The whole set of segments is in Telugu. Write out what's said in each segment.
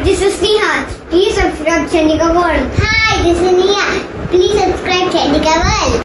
this is Neha. Please subscribe Chandika World. Hi, this is Neha. Please subscribe Chandika World.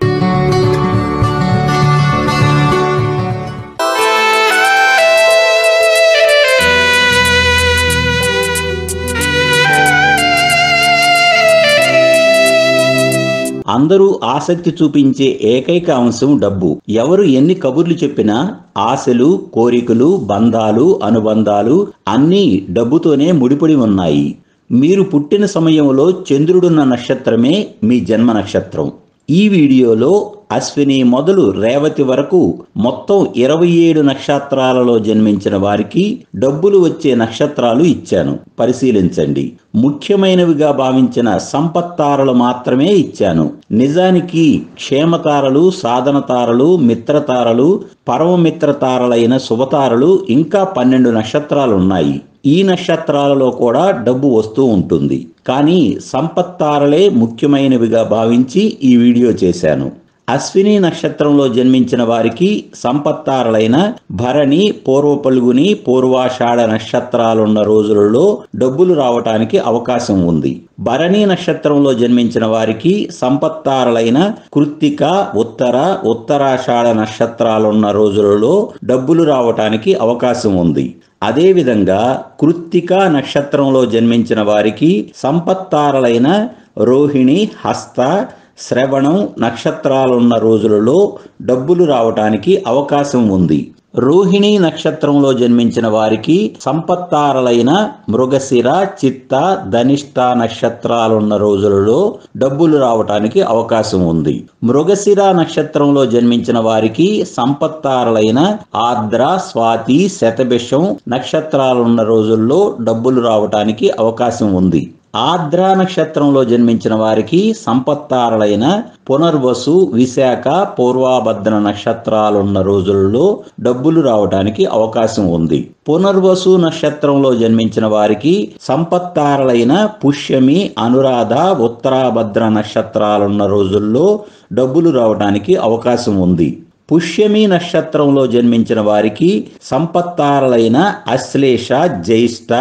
అందరూ ఆసక్తి చూపించే ఏకైక అంశం డబ్బు ఎవరు ఎన్ని కబుర్లు చెప్పినా ఆశలు కోరికలు బంధాలు అనుబంధాలు అన్నీ డబ్బుతోనే ముడిపడి ఉన్నాయి మీరు పుట్టిన సమయంలో చంద్రుడున్న నక్షత్రమే మీ జన్మ నక్షత్రం ఈ వీడియోలో అశ్విని మొదలు రేవతి వరకు మొత్తం ఇరవై ఏడు నక్షత్రాలలో జన్మించిన వారికి డబ్బులు వచ్చే నక్షత్రాలు ఇచ్చాను పరిశీలించండి ముఖ్యమైనవిగా భావించిన సంపత్తారలు మాత్రమే ఇచ్చాను నిజానికి క్షేమతారలు సాధన తారలు మిత్రతారలు పరమమిత్ర తారలైన శుభతారలు ఇంకా పన్నెండు నక్షత్రాలు ఉన్నాయి ఈ నక్షత్రాలలో కూడా డబ్బు వస్తూ ఉంటుంది కానీ సంపత్తారలే ముఖ్యమైనవిగా భావించి ఈ వీడియో చేశాను అశ్విని నక్షత్రంలో జన్మించిన వారికి సంపత్తారలైన భరణి పూర్వ పలుగుని పూర్వాషాఢ నక్షత్రాలున్న రోజులలో డబ్బులు రావటానికి అవకాశం ఉంది భరణి నక్షత్రంలో జన్మించిన వారికి సంపత్తారలైన కృత్తిక ఉత్తర ఉత్తరాషాఢ నక్షత్రాలున్న రోజులలో డబ్బులు రావటానికి అవకాశం ఉంది అదేవిధంగా కృత్తిక నక్షత్రంలో జన్మించిన వారికి సంపత్తారలైన రోహిణి హస్త శ్రవణం నక్షత్రాలున్న రోజులలో డబ్బులు రావటానికి అవకాశం ఉంది రోహిణి నక్షత్రంలో జన్మించిన వారికి సంపత్తారలైన మృగశిర చిత్త ధనిష్ట నక్షత్రాలున్న రోజులలో డబ్బులు రావటానికి అవకాశం ఉంది మృగశిర నక్షత్రంలో జన్మించిన వారికి సంపత్తారలైన ఆర్ద్ర స్వాతి శతభిషం నక్షత్రాలున్న రోజుల్లో డబ్బులు రావటానికి అవకాశం ఉంది ఆర్ద్ర నక్షత్రంలో జన్మించిన వారికి సంపత్తారలైన పునర్వసు విశాఖ పూర్వాభద్ర నక్షత్రాలున్న రోజులలో డబ్బులు రావడానికి అవకాశం ఉంది పునర్వసు నక్షత్రంలో జన్మించిన వారికి సంపత్తారలైన పుష్యమి అనురాధ ఉత్తరాభద్ర నక్షత్రాలున్న రోజుల్లో డబ్బులు రావడానికి అవకాశం ఉంది పుష్యమి నక్షత్రంలో జన్మించిన వారికి సంపత్తారలైన అశ్లేష జ్యేష్ఠ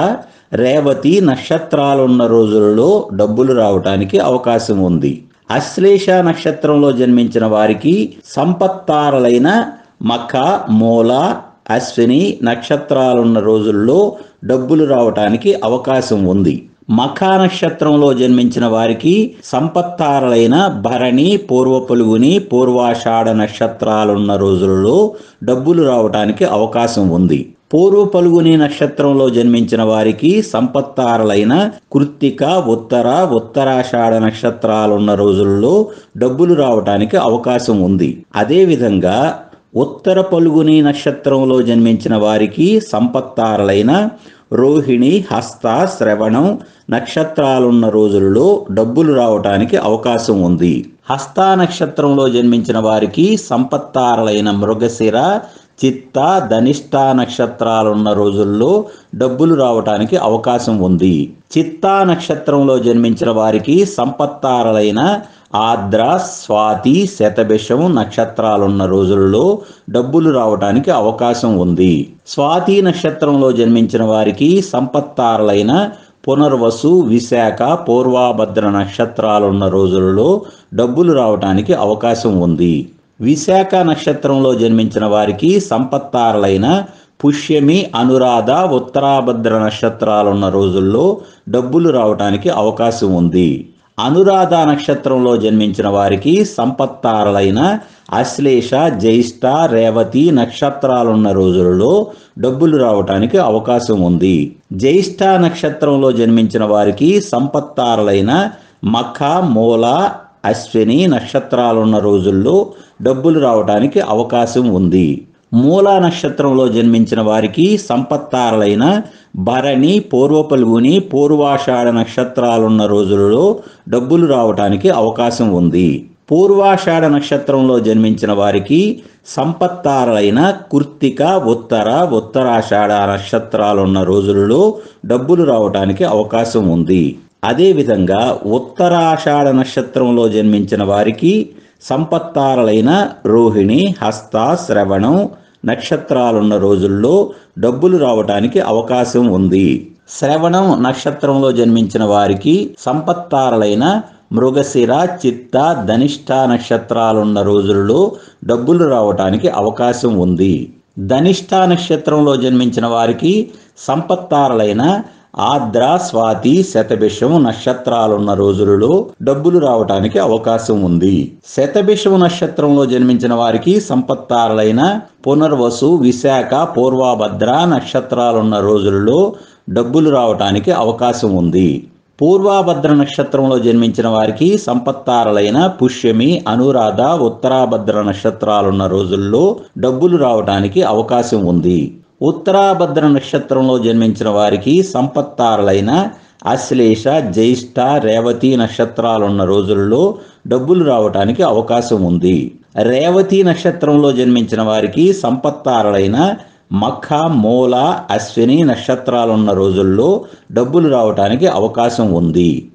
రేవతి నక్షత్రాలున్న రోజులలో డబ్బులు రావటానికి అవకాశం ఉంది అశ్లేష నక్షత్రంలో జన్మించిన వారికి సంపత్తారలైన మఖ మూల అశ్విని నక్షత్రాలున్న రోజుల్లో డబ్బులు రావటానికి అవకాశం ఉంది మఖ నక్షత్రంలో జన్మించిన వారికి సంపత్తారలైన భరణి పూర్వ పలుగుని పూర్వాషాఢ నక్షత్రాలున్న రోజులలో డబ్బులు రావటానికి అవకాశం ఉంది పూర్వ పలుగుని నక్షత్రంలో జన్మించిన వారికి సంపత్తారలైన కృత్తిక ఉత్తర ఉత్తరాషాఢ నక్షత్రాలున్న రోజుల్లో డబ్బులు రావటానికి అవకాశం ఉంది అదేవిధంగా ఉత్తర పలుగుని నక్షత్రంలో జన్మించిన వారికి సంపత్తారలైన రోహిణి హస్త శ్రవణం నక్షత్రాలున్న రోజుల్లో డబ్బులు రావటానికి అవకాశం ఉంది హస్త నక్షత్రంలో జన్మించిన వారికి సంపత్తారలైన మృగశిర చిత్త ధనిష్ట నక్షత్రాలున్న రోజుల్లో డబ్బులు రావటానికి అవకాశం ఉంది చిత్తా నక్షత్రంలో జన్మించిన వారికి సంపత్తారలైన ఆద్ర స్వాతి శతభిషం నక్షత్రాలున్న రోజుల్లో డబ్బులు రావటానికి అవకాశం ఉంది స్వాతి నక్షత్రంలో జన్మించిన వారికి సంపత్తారలైన పునర్వసు విశాఖ పూర్వాభద్ర నక్షత్రాలున్న రోజులలో డబ్బులు రావటానికి అవకాశం ఉంది విశాఖ నక్షత్రంలో జన్మించిన వారికి సంపత్తారలైన పుష్యమి అనురాధ ఉత్తరాభద్ర నక్షత్రాలున్న రోజుల్లో డబ్బులు రావటానికి అవకాశం ఉంది అనురాధ నక్షత్రంలో జన్మించిన వారికి సంపత్తారలైన అశ్లేష జ్యేష్ఠ రేవతి నక్షత్రాలున్న రోజులలో డబ్బులు రావటానికి అవకాశం ఉంది జ్యేష్ఠ నక్షత్రంలో జన్మించిన వారికి సంపత్తారలైన మఖ మూల అశ్విని నక్షత్రాలున్న రోజుల్లో డబ్బులు రావటానికి అవకాశం ఉంది మూల నక్షత్రంలో జన్మించిన వారికి సంపత్తారలైన భరణి పూర్వపల్గుని పూర్వాషాఢ నక్షత్రాలున్న రోజులలో డబ్బులు రావటానికి అవకాశం ఉంది పూర్వాషాఢ నక్షత్రంలో జన్మించిన వారికి సంపత్తారలైన కృత్తిక ఉత్తర ఉత్తరాషాఢ నక్షత్రాలున్న రోజులలో డబ్బులు రావటానికి అవకాశం ఉంది అదేవిధంగా ఉత్తరాషాఢ నక్షత్రంలో జన్మించిన వారికి సంపత్తారలైన రోహిణి హస్త శ్రవణం నక్షత్రాలున్న రోజుల్లో డబ్బులు రావటానికి అవకాశం ఉంది శ్రవణం నక్షత్రంలో జన్మించిన వారికి సంపత్తారలైన మృగశిర చిత్త ధనిష్ట నక్షత్రాలున్న రోజులలో డబ్బులు రావటానికి అవకాశం ఉంది ధనిష్ట నక్షత్రంలో జన్మించిన వారికి సంపత్తారలైన ఆద్ర స్వాతి శతభిషం నక్షత్రాలున్న రోజులలో డబ్బులు రావటానికి అవకాశం ఉంది శతభిషం నక్షత్రంలో జన్మించిన వారికి సంపత్తారలైన పునర్వసు విశాఖ పూర్వభద్ర నక్షత్రాలున్న రోజులలో డబ్బులు రావటానికి అవకాశం ఉంది పూర్వాభద్ర నక్షత్రంలో జన్మించిన వారికి సంపత్తారలైన పుష్యమి అనురాధ ఉత్తరాభద్ర నక్షత్రాలున్న రోజుల్లో డబ్బులు రావటానికి అవకాశం ఉంది ఉత్తరాభద్ర నక్షత్రంలో జన్మించిన వారికి సంపత్తారలైన అశ్లేష జ్యేష్ఠ రేవతి నక్షత్రాలున్న రోజుల్లో డబ్బులు రావటానికి అవకాశం ఉంది రేవతి నక్షత్రంలో జన్మించిన వారికి సంపత్తారలైన మఖ మూల అశ్విని నక్షత్రాలున్న రోజుల్లో డబ్బులు రావటానికి అవకాశం ఉంది